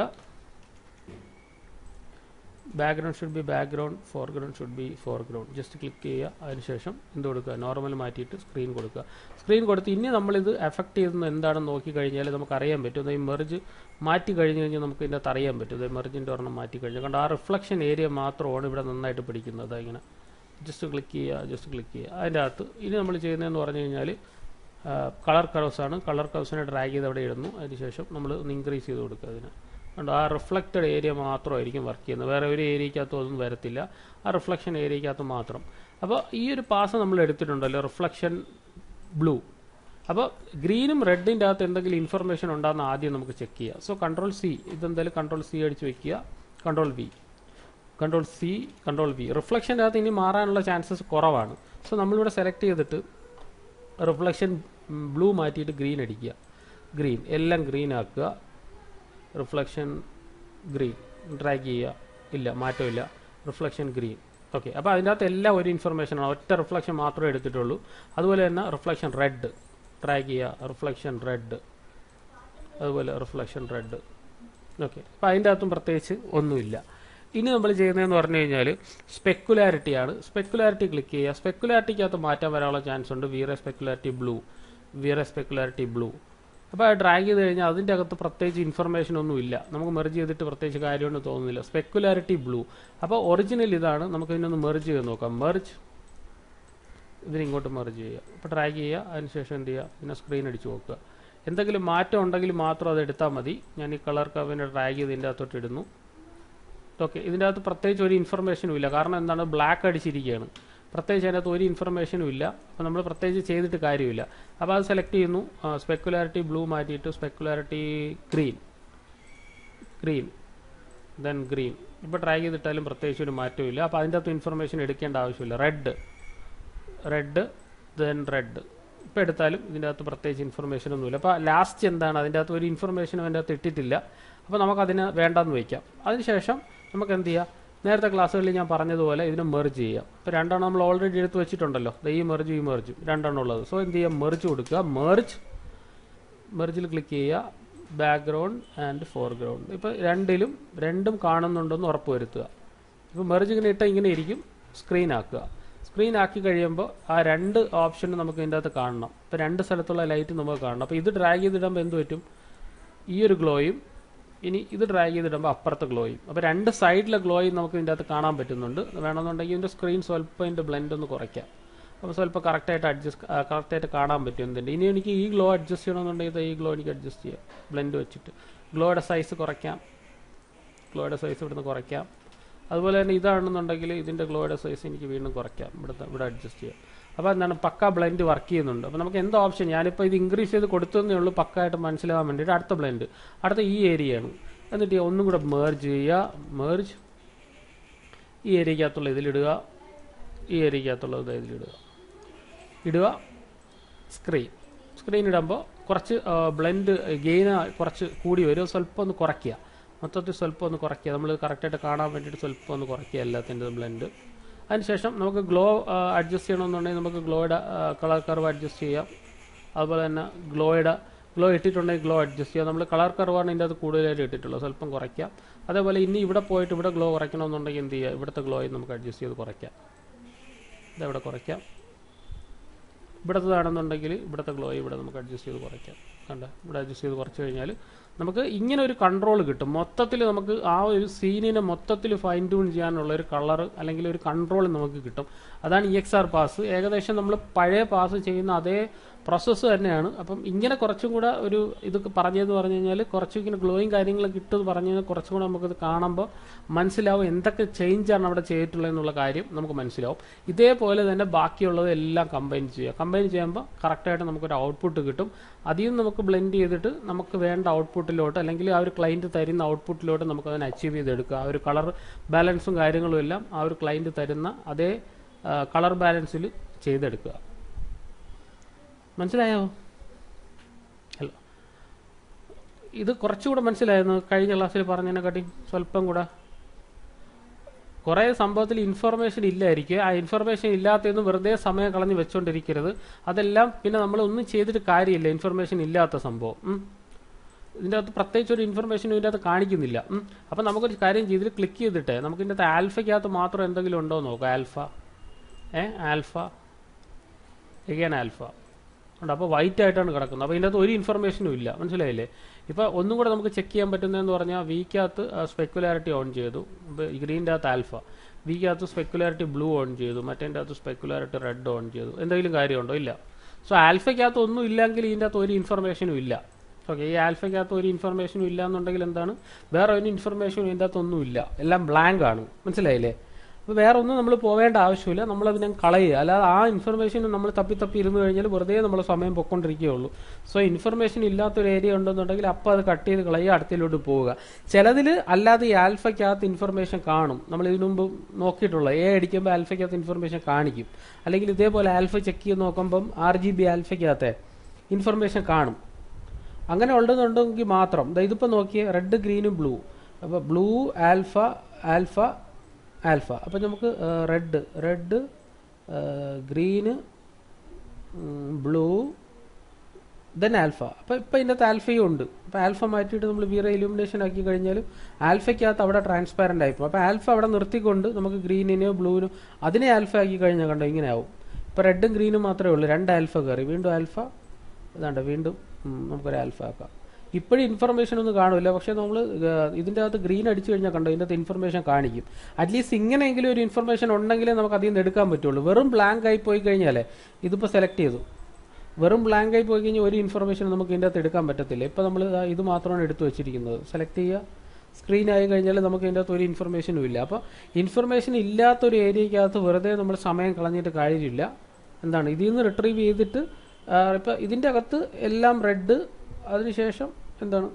background should be background foreground should be foreground just click ചെയ്യുക അതിനുശേഷം എന്ത് കൊടുക്കുക നോർമൽ മാറ്റിയിട്ട് സ്ക്രീൻ കൊടുക്കുക സ്ക്രീൻ കൊടുത്ത് ഇനി നമ്മളിത് എഫക്റ്റ് ചെയ്യുന്നത് എന്താണെന്ന് നോക്കി കഴിഞ്ഞാൽ നമുക്ക് അറിയാൻ പറ്റും ഈ മെർജ് മാറ്റി കഴിഞ്ഞ് കഴിഞ്ഞാൽ നമുക്ക് ഇതിൻ്റെ അകത്ത് അറിയാൻ പറ്റും ഇത് മെർജിൻ്റെ ഒരെണ്ണം മാറ്റി കഴിഞ്ഞാൽ കണ്ട് ആ റിഫ്ലക്ഷൻ ഏരിയ മാത്രമാണ് ഇവിടെ നന്നായിട്ട് പിടിക്കുന്നത് ഇങ്ങനെ ജസ്റ്റ് ക്ലിക്ക് ചെയ്യുക ജസ്റ്റ് ക്ലിക്ക് ചെയ്യുക അതിൻ്റെ അകത്ത് ഇനി നമ്മൾ ചെയ്യുന്നതെന്ന് പറഞ്ഞു കഴിഞ്ഞാൽ കളർ കർവ്സ് ആണ് കളർ കർവ്സിനെ ഡ്രാഗ് ചെയ്ത് അവിടെ ഇടുന്നു അതിനുശേഷം നമ്മൾ ഒന്ന് ഇൻക്രീസ് ചെയ്ത് കൊടുക്കുക അതിന് അതുകൊണ്ട് ആ റിഫ്ലക്റ്റഡ് ഏരിയ മാത്രമായിരിക്കും വർക്ക് ചെയ്യുന്നത് വേറെ ഒരു ഏരിയക്കകത്ത് ഒന്നും വരത്തില്ല ആ റിഫ്ലക്ഷൻ ഏരിയക്കകത്ത് മാത്രം അപ്പോൾ ഈ ഒരു പാസ് നമ്മൾ എടുത്തിട്ടുണ്ടല്ലോ റിഫ്ലക്ഷൻ ബ്ലൂ അപ്പോൾ ഗ്രീനും റെഡിൻ്റെ അകത്ത് എന്തെങ്കിലും ഇൻഫർമേഷൻ ഉണ്ടാകുന്ന ആദ്യം നമുക്ക് ചെക്ക് ചെയ്യാം സോ കൺട്രോൾ സി ഇതെന്തായാലും കൺട്രോൾ സി അടിച്ച് വെക്കുക control V control C control V റിഫ്ലക്ഷൻ്റെ അകത്ത് ഇനി മാറാനുള്ള ചാൻസസ് കുറവാണ് സോ നമ്മളിവിടെ സെലക്ട് ചെയ്തിട്ട് റിഫ്ലക്ഷൻ ബ്ലൂ മാറ്റിയിട്ട് ഗ്രീൻ അടിക്കുക ഗ്രീൻ എല്ലാം ഗ്രീൻ ആക്കുക റിഫ്ലക്ഷൻ ഗ്രീൻ ഡ്രാഗ് ചെയ്യുക ഇല്ല മാറ്റമില്ല റിഫ്ലക്ഷൻ ഗ്രീൻ ഓക്കെ അപ്പോൾ അതിൻ്റെ അകത്ത് എല്ലാം ഒരു ഇൻഫർമേഷനാണ് ഒറ്റ റിഫ്ലക്ഷൻ മാത്രമേ എടുത്തിട്ടുള്ളൂ അതുപോലെ തന്നെ റിഫ്ലക്ഷൻ റെഡ് ഡ്രാഗ് ചെയ്യുക റിഫ്ലക്ഷൻ റെഡ് അതുപോലെ റിഫ്ലക്ഷൻ റെഡ് ഓക്കെ അപ്പോൾ അതിൻ്റെ അകത്തും പ്രത്യേകിച്ച് ഒന്നുമില്ല ഇനി നമ്മൾ ചെയ്യുന്നതെന്ന് പറഞ്ഞു കഴിഞ്ഞാൽ സ്പെക്കുലാരിറ്റിയാണ് സ്പെക്കുലാരിറ്റി ക്ലിക്ക് ചെയ്യുക സ്പെക്കുലാരിറ്റിക്കകത്ത് മാറ്റം വരാനുള്ള ചാൻസ് ഉണ്ട് VRay specularity blue VRay specularity blue അപ്പോൾ അത് ഡ്രാഗ് ചെയ്ത് കഴിഞ്ഞാൽ അതിൻ്റെ അകത്ത് പ്രത്യേകിച്ച് ഇൻഫർമേഷൻ ഒന്നും ഇല്ല നമുക്ക് മെർജ് ചെയ്തിട്ട് പ്രത്യേകിച്ച് കാര്യമൊന്നും തോന്നുന്നില്ല സ്പെക്കുലാരിറ്റി ബ്ലൂ അപ്പോൾ ഒറിജിനൽ ഇതാണ് നമുക്ക് ഇതിനൊന്ന് മെർജ് ചെയ്ത് നോക്കാം മെർജ് ഇതിനിങ്ങോട്ട് മെർജ് ചെയ്യുക അപ്പോൾ ഡ്രാഗ് ചെയ്യുക അതിനുശേഷം എന്ത് ചെയ്യുക പിന്നെ സ്ക്രീൻ അടിച്ച് നോക്കുക എന്തെങ്കിലും മാറ്റം ഉണ്ടെങ്കിൽ മാത്രം അത് എടുത്താൽ മതി ഞാൻ ഈ കളർ കവിനെ ഡ്രാഗ് ചെയ്ത് ഇതിൻ്റെ അകത്തോട്ട് ഇടുന്നു ഓക്കെ ഇതിൻ്റെ അകത്ത് പ്രത്യേകിച്ച് ഒരു ഇൻഫർമേഷനും ഇല്ല കാരണം എന്താണ് ബ്ലാക്ക് അടിച്ചിരിക്കുകയാണ് പ്രത്യേകിച്ച് അതിനകത്ത് ഒരു ഇൻഫർമേഷനും ഇല്ല അപ്പോൾ നമ്മൾ പ്രത്യേകിച്ച് ചെയ്തിട്ട് കാര്യമില്ല അപ്പോൾ അത് സെലക്ട് ചെയ്യുന്നു സ്പെക്കുലാരിറ്റി ബ്ലൂ മാറ്റിയിട്ട് specularity green green then green ഇപ്പോൾ ട്രൈ ചെയ്തിട്ടാലും പ്രത്യേകിച്ച് ഒരു മാറ്റവും ഇല്ല അപ്പോൾ അതിൻ്റെ അകത്ത് ഇൻഫർമേഷൻ എടുക്കേണ്ട ആവശ്യമില്ല റെഡ് റെഡ് ദെൻ റെഡ് ഇപ്പോൾ എടുത്താലും ഇതിൻ്റെ അകത്ത് പ്രത്യേകിച്ച് ഇൻഫർമേഷൻ ഒന്നുമില്ല അപ്പോൾ ലാസ്റ്റ് എന്താണ് അതിൻ്റെ അകത്ത് ഒരു ഇൻഫർമേഷനും അതിൻ്റെ അകത്ത് ഇട്ടിട്ടില്ല അപ്പോൾ നമുക്കതിന് വേണ്ടെന്ന് വയ്ക്കാം അതിനുശേഷം നമുക്ക് എന്ത് ചെയ്യാം നേരത്തെ ക്ലാസ്സുകളിൽ ഞാൻ പറഞ്ഞതുപോലെ ഇതിനെ മെർജ് ചെയ്യാം ഇപ്പോൾ രണ്ടെണ്ണം നമ്മൾ ഓൾറെഡി എടുത്ത് വെച്ചിട്ടുണ്ടല്ലോ ദേ ഈ മെർജും ഈ മെർജും രണ്ടെണ്ണം ഉള്ളത് സോ എന്ത് ചെയ്യാം മെർജ് കൊടുക്കുക മെർജ് മെർജിൽ ക്ലിക്ക് ചെയ്യുക ബാക്ക്ഗ്രൗണ്ട് ആൻഡ് ഫോർഗ്രൗണ്ട് ഇപ്പോൾ രണ്ടിലും രണ്ടും കാണുന്നുണ്ടെന്ന് ഉറപ്പ് വരുത്തുക ഇപ്പോൾ മെർജ് ഇങ്ങനെ ഇട്ടാൽ ഇങ്ങനെ ഇരിക്കും സ്ക്രീൻ ആക്കുക സ്ക്രീൻ ആക്കി കഴിയുമ്പോൾ ആ രണ്ട് ഓപ്ഷനും നമുക്ക് ഇതിൻ്റെ അകത്ത് കാണണം ഇപ്പോൾ രണ്ട് സ്ഥലത്തുള്ള ലൈറ്റ് നമുക്ക് കാണണം അപ്പോൾ ഇത് ഡ്രാഗ് ചെയ്തിടുമ്പോൾ എന്ത് പറ്റും ഈ ഒരു ഗ്ലോയും ഇനി ഇത് ഡ്രാഗ് ചെയ്തിടുമ്പോൾ അപ്പുറത്തെ ഗ്ലോയും അപ്പോൾ രണ്ട് സൈഡിലെ ഗ്ലോയും നമുക്ക് ഇതിൻ്റെ അകത്ത് കാണാൻ പറ്റുന്നുണ്ട് വേണമെന്നുണ്ടെങ്കിൽ ഇതിൻ്റെ സ്ക്രീൻ സ്വല്പം ഇതിൻ്റെ ബ്ലെൻഡ് ഒന്ന് കുറയ്ക്കാം അപ്പോൾ സ്വല്പം കറക്റ്റായിട്ട് അഡ്ജസ്റ്റ് കറക്റ്റായിട്ട് കാണാൻ പറ്റും എന്തുണ്ട് ഇനി എനിക്ക് ഈ ഗ്ലോ അഡ്ജസ്റ്റ് ചെയ്യണമെന്നുണ്ടെങ്കിൽ ഈ ഗ്ലോ എനിക്ക് അഡ്ജസ്റ്റ് ചെയ്യാം ബ്ലെൻഡ് വെച്ചിട്ട് ഗ്ലോയുടെ സൈസ് കുറയ്ക്കാം ഗ്ലോയുടെ സൈസ് ഇവിടുന്ന് കുറയ്ക്കാം അതുപോലെ തന്നെ ഇതാണെന്നുണ്ടെങ്കിൽ ഇതിൻ്റെ ഗ്ലോയുടെ സൈസ് എനിക്ക് വീണ്ടും കുറയ്ക്കാം ഇവിടുത്തെ ഇവിടെ അഡ്ജസ്റ്റ് ചെയ്യാം അപ്പോൾ എന്താണ് പക്ക ബ്ലെൻഡ് വർക്ക് ചെയ്യുന്നുണ്ട് അപ്പോൾ നമുക്ക് എന്ത് ഓപ്ഷൻ ഞാനിപ്പോൾ ഇത് ഇൻക്രീസ് ചെയ്ത് കൊടുത്തതേ ഉള്ളൂ പക്കായിട്ട് മനസ്സിലാവാൻ വേണ്ടിയിട്ട് അടുത്ത ബ്ലെൻഡ് അടുത്ത ഈ ഏരിയയാണ് എന്നിട്ട് ഒന്നും കൂടെ മേർജ് ചെയ്യുക മേർജ് ഈ ഏരിയക്കകത്തുള്ള ഇതിലിടുക ഈ ഏരിയക്കകത്തുള്ളത് ഇതിലിടുക ഇടുക സ്ക്രീൻ സ്ക്രീൻ ഇടുമ്പോൾ കുറച്ച് ബ്ലെൻഡ് ഗെയിൻ കുറച്ച് കൂടി വരും സ്വല്പം ഒന്ന് കുറയ്ക്കുക മൊത്തത്തിൽ സ്വല്പം ഒന്ന് കുറയ്ക്കുക നമ്മൾ കറക്റ്റായിട്ട് കാണാൻ വേണ്ടിയിട്ട് സ്വല്പം ഒന്ന് കുറയ്ക്കുക എല്ലാത്തിൻ്റെ ബ്ലെൻഡ് അതിനുശേഷം നമുക്ക് ഗ്ലോ അഡ്ജസ്റ്റ് ചെയ്യണമെന്നുണ്ടെങ്കിൽ നമുക്ക് ഗ്ലോയുടെ കളർ കർവ് അഡ്ജസ്റ്റ് ചെയ്യാം അതുപോലെ തന്നെ ഗ്ലോയുടെ ഗ്ലോ ഇട്ടിട്ടുണ്ടെങ്കിൽ ഗ്ലോ അഡ്ജസ്റ്റ് ചെയ്യാം നമ്മൾ കളർ കർവാണ് ഇതിൻ്റെ അത് കൂടുതലായിട്ട് ഇട്ടിട്ടുള്ളത് സ്വല്പം കുറയ്ക്കാം അതേപോലെ ഇനി ഇവിടെ പോയിട്ട് ഇവിടെ ഗ്ലോ കുറയ്ക്കണമെന്നുണ്ടെങ്കിൽ എന്ത് ചെയ്യുക ഇവിടുത്തെ ഗ്ലോയിൽ നമുക്ക് അഡ്ജസ്റ്റ് ചെയ്ത് കുറയ്ക്കാം ഇതെവിടെ കുറയ്ക്കാം ഇവിടത്തതാണെന്നുണ്ടെങ്കിൽ ഇവിടുത്തെ ഗ്ലോ ഇവിടെ നമുക്ക് അഡ്ജസ്റ്റ് ചെയ്ത് കുറയ്ക്കാം കണ്ട ഇവിടെ അഡ്ജസ്റ്റ് ചെയ്ത് കുറച്ച് കഴിഞ്ഞാൽ നമുക്ക് ഇങ്ങനെ ഒരു കൺട്രോൾ കിട്ടും മൊത്തത്തിൽ നമുക്ക് ആ ഒരു സീനിനെ മൊത്തത്തിൽ ഫൈൻ ട്യൂൺ ചെയ്യാനുള്ള ഒരു കളർ അല്ലെങ്കിൽ ഒരു കൺട്രോൾ നമുക്ക് കിട്ടും അതാണ് ഇ എക്സ് ആർ പാസ് ഏകദേശം നമ്മൾ പഴയ പാസ് ചെയ്യുന്ന അതേ പ്രോസസ്സ് തന്നെയാണ് അപ്പം ഇങ്ങനെ കുറച്ചും കൂടെ ഒരു ഇത് പറഞ്ഞതെന്ന് പറഞ്ഞു കഴിഞ്ഞാൽ കുറച്ചും ഇങ്ങനെ ഗ്ലോയിങ് കാര്യങ്ങളൊക്കെ ഇട്ടെന്ന് പറഞ്ഞു കഴിഞ്ഞാൽ കുറച്ചും കൂടെ നമുക്കത് കാണുമ്പോൾ മനസ്സിലാവും എന്തൊക്കെ ചേഞ്ചാണ് അവിടെ ചെയ്തിട്ടുള്ളത് എന്നുള്ള കാര്യം നമുക്ക് മനസ്സിലാവും ഇതേപോലെ തന്നെ ബാക്കിയുള്ളത് എല്ലാം കമ്പൈൻ ചെയ്യുക കമ്പൈൻ ചെയ്യുമ്പോൾ കറക്റ്റായിട്ട് നമുക്കൊരു ഔട്ട്പുട്ട് കിട്ടും അതിൽ നിന്ന് നമുക്ക് ബ്ലെൻഡ് ചെയ്തിട്ട് നമുക്ക് വേണ്ട ഔട്ട്പുട്ടിലോട്ട് അല്ലെങ്കിൽ ആ ഒരു ക്ലയൻറ്റ് തരുന്ന ഔട്ട്പുട്ടിലോട്ട് നമുക്ക് അതിനെ അച്ചീവ് ചെയ്തെടുക്കുക ആ ഒരു കളർ ബാലൻസും കാര്യങ്ങളും എല്ലാം ആ ഒരു ക്ലയൻറ്റ് തരുന്ന അതേ കളർ ബാലൻസിൽ ചെയ്തെടുക്കുക മനസ്സിലായോ ഹലോ ഇത് കുറച്ചുകൂടെ മനസ്സിലായിരുന്നു കഴിഞ്ഞ ക്ലാസ്സിൽ പറഞ്ഞതിനെക്കാട്ടി സ്വല്പം കൂടെ കുറേ സംഭവത്തിൽ ഇൻഫർമേഷൻ ഇല്ലായിരിക്കും ആ ഇൻഫർമേഷൻ ഇല്ലാത്തതൊന്നും വെറുതെ സമയം കളഞ്ഞ് വെച്ചുകൊണ്ടിരിക്കരുത് അതെല്ലാം പിന്നെ നമ്മൾ ഒന്നും ചെയ്തിട്ട് കാര്യമില്ല ഇൻഫർമേഷൻ ഇല്ലാത്ത സംഭവം ഉം. ഇതിൻ്റെ അകത്ത് പ്രത്യേകിച്ച് ഒരു ഇൻഫർമേഷനും ഇതിൻ്റെ അകത്ത് കാണിക്കുന്നില്ല ഉം. അപ്പം നമുക്കൊരു കാര്യം ചെയ്തിട്ട് ക്ലിക്ക് ചെയ്തിട്ട് നമുക്ക് ഇതിൻ്റെ അകത്ത് ആൽഫയ്ക്കകത്ത് മാത്രം എന്തെങ്കിലും ഉണ്ടോ എന്ന് നോക്കാം ആൽഫ ഏ ആൽഫ എഗൈൻ ആൽഫ ഉണ്ട് അപ്പോൾ വൈറ്റ് ആയിട്ടാണ് കിടക്കുന്നത് അപ്പോൾ ഇതിൻ്റെ അകത്ത് ഒരു ഇൻഫർമേഷനും ഇല്ല മനസ്സിലായില്ലേ ഇപ്പോൾ ഒന്നും കൂടെ നമുക്ക് ചെക്ക് ചെയ്യാൻ പറ്റുന്നതെന്ന് പറഞ്ഞാൽ വിക്കകത്ത് സ്പെക്കുലാരിറ്റി ഓൺ ചെയ്തു ഗ്രീൻ്റെ അകത്ത് ആൽഫ വിക്കകത്ത് സ്പെക്കുലാരിറ്റി ബ്ലൂ ഓൺ ചെയ്തു മറ്റേൻ്റെ അകത്ത് സ്പെക്കുലാരിറ്റി റെഡ് ഓൺ ചെയ്തു എന്തെങ്കിലും കാര്യമുണ്ടോ ഇല്ല സോ ആൽഫയ്ക്കകത്ത് ഒന്നും ഇല്ലെങ്കിൽ ഇതിൻ്റെ അകത്ത് ഒരു ഇൻഫർമേഷനും ഇല്ല ഓക്കെ ഈ ആൽഫയ്ക്കകത്ത് ഒരു ഇൻഫർമേഷനും ഇല്ല എന്നുണ്ടെങ്കിൽ എന്താണ് വേറെ ഒരു ഇൻഫർമേഷനും ഇതിൻ്റെ അകത്തൊന്നും ഇല്ല എല്ലാം ബ്ലാങ്ക് ആണ് മനസ്സിലായില്ലേ അപ്പോൾ വേറെ ഒന്നും നമ്മൾ പോവേണ്ട ആവശ്യമില്ല നമ്മളതിനെ കളയുക അല്ലാതെ ആ ഇൻഫർമേഷൻ നമ്മൾ തപ്പി തപ്പി ഇരുന്ന് കഴിഞ്ഞാൽ വെറുതെ നമ്മൾ സമയം പൊയ്ക്കൊണ്ടിരിക്കുകയുള്ളൂ സോ ഇൻഫർമേഷൻ ഇല്ലാത്തൊരു ഏരിയ ഉണ്ടെന്നുണ്ടെങ്കിൽ അപ്പോൾ അത് കട്ട് ചെയ്ത് കളയുക അടുത്തിലോട്ട് പോവുക ചിലതിൽ അല്ലാതെ ഈ ആൽഫയ്ക്കകത്ത് ഇൻഫർമേഷൻ കാണും നമ്മൾ ഇതിനു മുമ്പ് നോക്കിയിട്ടുള്ള എ അടിക്കുമ്പോൾ ആൽഫയ്ക്കകത്ത് ഇൻഫർമേഷൻ കാണിക്കും അല്ലെങ്കിൽ ഇതേപോലെ ആൽഫ ചെക്ക് ചെയ്ത് നോക്കുമ്പം ആർ ജി ബി ആൽഫയ്ക്കകത്തെ ഇൻഫർമേഷൻ കാണും അങ്ങനെ ഉണ്ടെന്നുണ്ടെങ്കിൽ മാത്രം ദാ ഇതിപ്പോൾ നോക്കിയേ റെഡ് ഗ്രീനും ബ്ലൂ അപ്പോൾ ബ്ലൂ ആൽഫ ആൽഫ ആൽഫ അപ്പോൾ നമുക്ക് red red green blue then alpha അപ്പോൾ ഇപ്പോൾ ഇതിനകത്ത് ആൽഫയും ഉണ്ട് അപ്പോൾ ആൽഫ മാറ്റിയിട്ട് നമ്മൾ വീറെ ഇലുമിനേഷൻ ആക്കി കഴിഞ്ഞാൽ ആൽഫയ്ക്കകത്ത് അവിടെ ട്രാൻസ്പാരൻ്റ് ആയിപ്പോൾ അപ്പോൾ ആൽഫ അവിടെ നിർത്തിക്കൊണ്ട് നമുക്ക് ഗ്രീനിനെയോ ബ്ലൂവിനോ അതിനെ ആൽഫ ആക്കി കഴിഞ്ഞാൽ കണ്ടോ ഇങ്ങനെ ആവും ഇപ്പോൾ റെഡും ഗ്രീനും മാത്രമേ ഉള്ളൂ രണ്ട് ആൽഫ കയറി വീണ്ടും ആൽഫ ഇതാണ്ട് വീണ്ടും ഉം, നമുക്കൊരു ആൽഫ ആക്കാം ഇപ്പോഴും ഇൻഫർമേഷൻ ഒന്നും കാണില്ല പക്ഷേ നമ്മൾ ഇതിൻ്റെ അകത്ത് ഗ്രീൻ അടിച്ചു കഴിഞ്ഞാൽ കണ്ടോ ഇതിൻ്റെ അകത്ത് ഇൻഫർമേഷൻ കാണിക്കും അറ്റ്ലീസ്റ്റ് ഇങ്ങനെയെങ്കിലും ഒരു ഇൻഫർമേഷൻ ഉണ്ടെങ്കിലേ നമുക്ക് അതിൽ നിന്ന് എടുക്കാൻ പറ്റുള്ളൂ വെറും ബ്ലാങ്ക് ആയി പോയി കഴിഞ്ഞാലേ ഇതിപ്പോൾ സെലക്ട് ചെയ്തു വെറും ബ്ലാങ്ക് ആയി പോയി കഴിഞ്ഞാൽ ഒരു ഇൻഫർമേഷൻ നമുക്ക് ഇതിൻ്റെ അകത്ത് എടുക്കാൻ പറ്റത്തില്ല ഇപ്പോൾ നമ്മൾ ഇത് മാത്രമാണ് എടുത്തു വെച്ചിരിക്കുന്നത് സെലക്ട് ചെയ്യുക സ്ക്രീൻ ആയി കഴിഞ്ഞാൽ നമുക്ക് ഇതിൻ്റെ അകത്ത് ഒരു ഇൻഫർമേഷനും ഇല്ല അപ്പോൾ ഇൻഫർമേഷൻ ഇല്ലാത്തൊരു ഏരിയക്കകത്ത് വെറുതെ നമ്മൾ സമയം കളഞ്ഞിട്ട് കാര്യമില്ല എന്താണ് ഇതിൽ നിന്ന് റിട്രീവ് ചെയ്തിട്ട് ഇപ്പോൾ ഇതിൻ്റെ അകത്ത് എല്ലാം റെഡ് അതിനുശേഷം എന്താണ്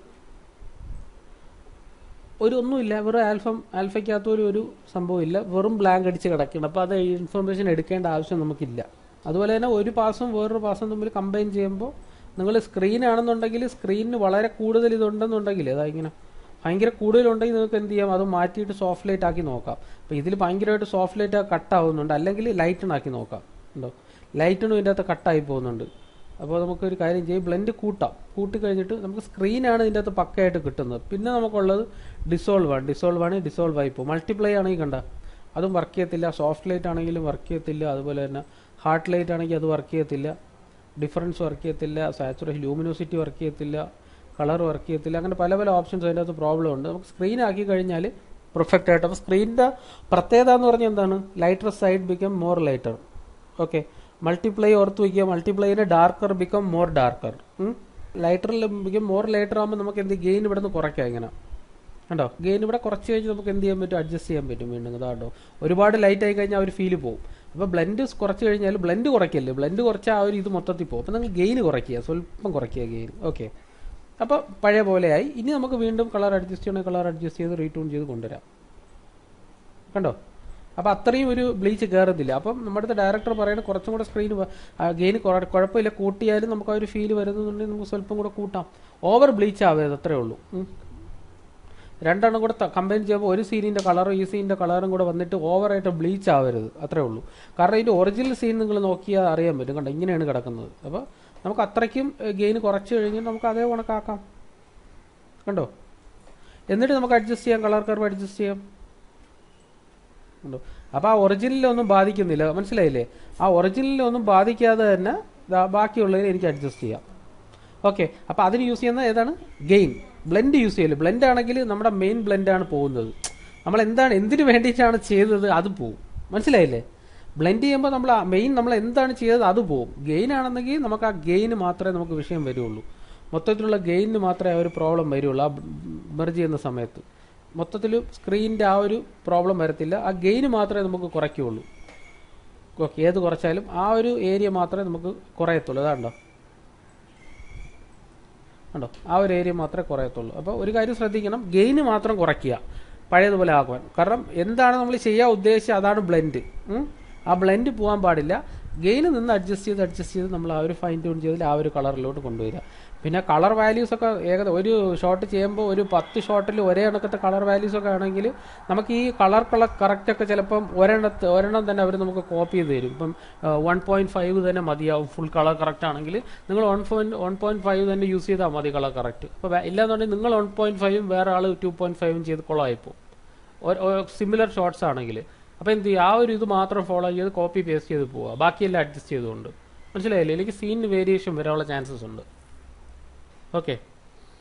ഒരു ഒന്നുമില്ല വെറും ആൽഫം ആൽഫയ്ക്കകത്ത് ഒരു ഒരു സംഭവമില്ല വെറും ബ്ലാങ്ക് അടിച്ച് കിടക്കണം അപ്പോൾ അത് ഇൻഫർമേഷൻ എടുക്കേണ്ട ആവശ്യം നമുക്കില്ല അതുപോലെ തന്നെ ഒരു പാസും വേറൊരു പാസും തമ്മിൽ കമ്പൈൻ ചെയ്യുമ്പോൾ നിങ്ങൾ സ്ക്രീൻ ആണെന്നുണ്ടെങ്കിൽ സ്ക്രീനിന് വളരെ കൂടുതൽ ഇതുണ്ടെന്നുണ്ടെങ്കിൽ അതാ ഇങ്ങനെ ഭയങ്കര കൂടുതലുണ്ടെങ്കിൽ നിങ്ങൾക്ക് എന്ത് ചെയ്യാം അത് മാറ്റിയിട്ട് സോഫ്റ്റ് ലൈറ്റ് ആക്കി നോക്കാം അപ്പോൾ ഇതിൽ ഭയങ്കരമായിട്ട് സോഫ്റ്റ് ലൈറ്റ് കട്ട് ആവുന്നുണ്ട് അല്ലെങ്കിൽ ലൈറ്റണാക്കി നോക്കാം ഉണ്ടോ ലൈറ്റണും ഇതിൻ്റെ അകത്ത് കട്ടായി പോകുന്നുണ്ട് അപ്പോൾ നമുക്കൊരു കാര്യം ചെയ്യും ബ്ലെൻഡ് കൂട്ടാം കൂട്ടി കഴിഞ്ഞിട്ട് നമുക്ക് സ്ക്രീനാണ് ഇതിൻ്റെ അകത്ത് പക്കയായിട്ട് കിട്ടുന്നത് പിന്നെ നമുക്കുള്ളത് ഡിസോൾവ് ആണ് ഡിസോൾവ് ആണ് ഡിസോൾവ് ആയി പോകും മൾട്ടിപ്ലൈ ആണെങ്കിൽ കണ്ട അതും വർക്ക് ചെയ്യത്തില്ല സോഫ്റ്റ് ലൈറ്റ് ആണെങ്കിലും വർക്ക് ചെയ്യത്തില്ല അതുപോലെ തന്നെ ഹാർട്ട് ലൈറ്റ് ആണെങ്കിൽ അത് വർക്ക് ചെയ്യത്തില്ല ഡിഫറൻസ് വർക്ക് ചെയ്യത്തില്ല സാച്ചുറേഷൻ ലൂമിനോസിറ്റി വർക്ക് ചെയ്യത്തില്ല കളർ വർക്ക് ചെയ്യത്തില്ല അങ്ങനെ പല പല ഓപ്ഷൻസ് അതിൻ്റെ അകത്ത് പ്രോബ്ലം ഉണ്ട് നമുക്ക് സ്ക്രീൻ ആക്കി കഴിഞ്ഞാൽ പെർഫെക്റ്റ് ആയിട്ട് അപ്പോൾ സ്ക്രീനിൻ്റെ പ്രത്യേകത എന്ന് പറഞ്ഞാൽ എന്താണ് lighter side become more lighter okay multiply ഓർത്ത് വയ്ക്കുക മൾട്ടിപ്ലൈന് ഡാർക്കർ ബിക്കം മോർ ഡാർക്കർ ലൈറ്ററിൽ ബിക്കം മോർ ലൈറ്റർ ആകുമ്പോൾ നമുക്ക് എന്ത് ഗെയിൻ ഇവിടെ നിന്ന് കുറയ്ക്കാം ഇങ്ങനെ കണ്ടോ ഗെയിൻ ഇവിടെ കുറച്ച് കഴിഞ്ഞ് നമുക്ക് എന്ത് ചെയ്യാൻ പറ്റും അഡ്ജസ്റ്റ് ചെയ്യാൻ പറ്റും വീണ്ടും ഇതാണ്ടോ ഒരുപാട് ലൈറ്റ് ആയി കഴിഞ്ഞാൽ ആ ഒരു ഫീല് പോകും അപ്പോൾ ബ്ലെൻഡ് കുറച്ച് കഴിഞ്ഞാൽ ബ്ലെൻഡ് കുറയ്ക്കല്ലേ ബ്ലെൻഡ് കുറച്ചാൽ ആ ഒരു ഇത് മൊത്തത്തിൽ പോകും അപ്പോൾ നിങ്ങൾ ഗെയിൻ കുറയ്ക്കുക സ്വല്പം കുറയ്ക്കുക ഗെയിൻ ഓക്കെ അപ്പോൾ പഴയ പോലെയായി ഇനി നമുക്ക് വീണ്ടും കളർ അഡ്ജസ്റ്റ് ചെയ്യണമെങ്കിൽ കളർ അഡ്ജസ്റ്റ് ചെയ്ത് റീട്യൂൺ ചെയ്ത് കൊണ്ടുവരാം കണ്ടോ അപ്പോൾ അത്രയും ഒരു ബ്ലീച്ച് കയറത്തില്ല അപ്പം നമ്മുടെ അടുത്ത് ഡയറക്ടർ പറയുന്നത് കുറച്ചും കൂടെ സ്ക്രീൻ ഗെയിൻ കുഴപ്പമില്ല കൂട്ടിയാലും നമുക്ക് ആ ഒരു ഫീൽ വരുന്നുണ്ടെങ്കിൽ നമുക്ക് സ്വല്പം കൂടെ കൂട്ടാം ഓവർ ബ്ലീച്ച് ആവരുത് അത്രേ ഉള്ളൂ ഉം. രണ്ടെണ്ണം കൂടെ കമ്പൈൻ ചെയ്യുമ്പോൾ ഒരു സീനിൻ്റെ കളറും ഈ സീനിൻ്റെ കളറും കൂടെ വന്നിട്ട് ഓവറായിട്ട് ബ്ലീച്ച് ആവരുത് അത്രേ ഉള്ളൂ കാരണം ഇതിൻ്റെ ഒറിജിനൽ സീൻ നിങ്ങൾ നോക്കിയാൽ അറിയാൻ പറ്റും കണ്ടോ ഇങ്ങനെയാണ് കിടക്കുന്നത് അപ്പോൾ നമുക്ക് അത്രയ്ക്കും ഗെയിൻ കുറച്ച് കഴിഞ്ഞ് നമുക്ക് അതേ കണക്കാക്കാം കണ്ടോ എന്നിട്ട് നമുക്ക് അഡ്ജസ്റ്റ് ചെയ്യാം കളർ കർവ് അഡ്ജസ്റ്റ് ചെയ്യാം ഉണ്ടോ അപ്പോൾ ആ ഒറിജിനലൊന്നും ബാധിക്കുന്നില്ല മനസ്സിലായില്ലേ ആ ഒറിജിനലൊന്നും ബാധിക്കാതെ തന്നെ ദാ ബാക്കിയുള്ളതിൽ എനിക്ക് അഡ്ജസ്റ്റ് ചെയ്യാം ഓക്കെ അപ്പോൾ അതിന് യൂസ് ചെയ്യുന്നത് ഏതാണ് ഗെയിൻ ബ്ലെൻഡ് യൂസ് ചെയ്യല് ബ്ലെൻഡ് ആണെങ്കിൽ നമ്മുടെ മെയിൻ ബ്ലെൻഡാണ് പോകുന്നത് നമ്മൾ എന്താണ് എന്തിനു വേണ്ടിയിട്ടാണ് ചെയ്തത് അത് പോവും മനസ്സിലായില്ലേ ബ്ലെൻഡ് ചെയ്യുമ്പോൾ നമ്മൾ മെയിൻ നമ്മൾ എന്താണ് ചെയ്തത് അത് പോവും ഗെയിൻ ആണെന്നെങ്കിൽ നമുക്ക് ആ ഗെയിന് മാത്രമേ നമുക്ക് വിഷയം വരുള്ളൂ മൊത്തത്തിലുള്ള ഗെയിനിന് മാത്രമേ ആ ഒരു പ്രോബ്ലം വരുള്ളൂ ആ മെർജ് ചെയ്യുന്ന സമയത്ത് മൊത്തത്തിൽ സ്ക്രീനിൻ്റെ ആ ഒരു പ്രോബ്ലം വരത്തില്ല ആ ഗെയിന് മാത്രമേ നമുക്ക് കുറയ്ക്കുകയുള്ളൂ ഓക്കെ ഏത് കുറച്ചാലും ആ ഒരു ഏരിയ മാത്രമേ നമുക്ക് കുറയത്തുള്ളൂ അതാണ്ടോ കണ്ടോ ആ ഒരു ഏരിയ മാത്രമേ കുറയത്തുള്ളൂ അപ്പോൾ ഒരു കാര്യം ശ്രദ്ധിക്കണം ഗെയിന് മാത്രം കുറയ്ക്കുക പഴയതുപോലെ ആക്കുവാൻ കാരണം എന്താണ് നമ്മൾ ചെയ്യാൻ ഉദ്ദേശിച്ചത് അതാണ് ബ്ലെൻഡ് ആ ബ്ലെൻഡ് പോകാൻ പാടില്ല ഗെയിന് നിന്ന് അഡ്ജസ്റ്റ് ചെയ്ത് അഡ്ജസ്റ്റ് ചെയ്ത് നമ്മൾ ആ ഒരു ഫൈൻ ട്യൂൺ ചെയ്തിൽ ആ ഒരു കളറിലോട്ട് കൊണ്ടുവരിക പിന്നെ കളർ വാല്യൂസ് ഒക്കെ ഏകദേശം ഒരു ഷോട്ട് ചെയ്യുമ്പോൾ ഒരു പത്ത് ഷോട്ടിൽ ഒരേ കണക്കത്തെ കളർ വാല്യൂസ് ഒക്കെ ആണെങ്കിൽ നമുക്ക് ഈ കളർ കളർ കറക്റ്റ് ഒക്കെ ചിലപ്പം ഒരെണ്ണത്ത് ഒരെണ്ണം തന്നെ അവർ നമുക്ക് കോപ്പി ചെയ്ത് തരും ഇപ്പം വൺ പോയിന്റ് ഫൈവ് തന്നെ മതിയാവും ഫുൾ കളർ കറക്റ്റ് ആണെങ്കിൽ നിങ്ങൾ one point one point five തന്നെ യൂസ് ചെയ്താൽ മതി കളർ കറക്റ്റ് അപ്പോൾ ഇല്ലാന്നുണ്ടെങ്കിൽ നിങ്ങൾ വൺ പോയിന്റ് ഫൈവും വേറെ ആൾ ടു പോയിന്റ് ഫൈവും ചെയ്ത് കൊളമായിപ്പോൾ സിമിലർ ഷോർട്സ് ആണെങ്കിൽ അപ്പോൾ എന്ത് ചെയ്യുക ആ ഒരു ഇത് മാത്രം ഫോളോ ചെയ്ത് കോപ്പി പേസ്റ്റ് ചെയ്ത് പോവുക ബാക്കിയെല്ലാം അഡ്ജസ്റ്റ് ചെയ്തുകൊണ്ട് മനസ്സിലായില്ലേ എനിക്ക് സീനിന് വേരിയേഷൻ വരാനുള്ള ചാൻസസ് ഉണ്ട് ഓക്കെ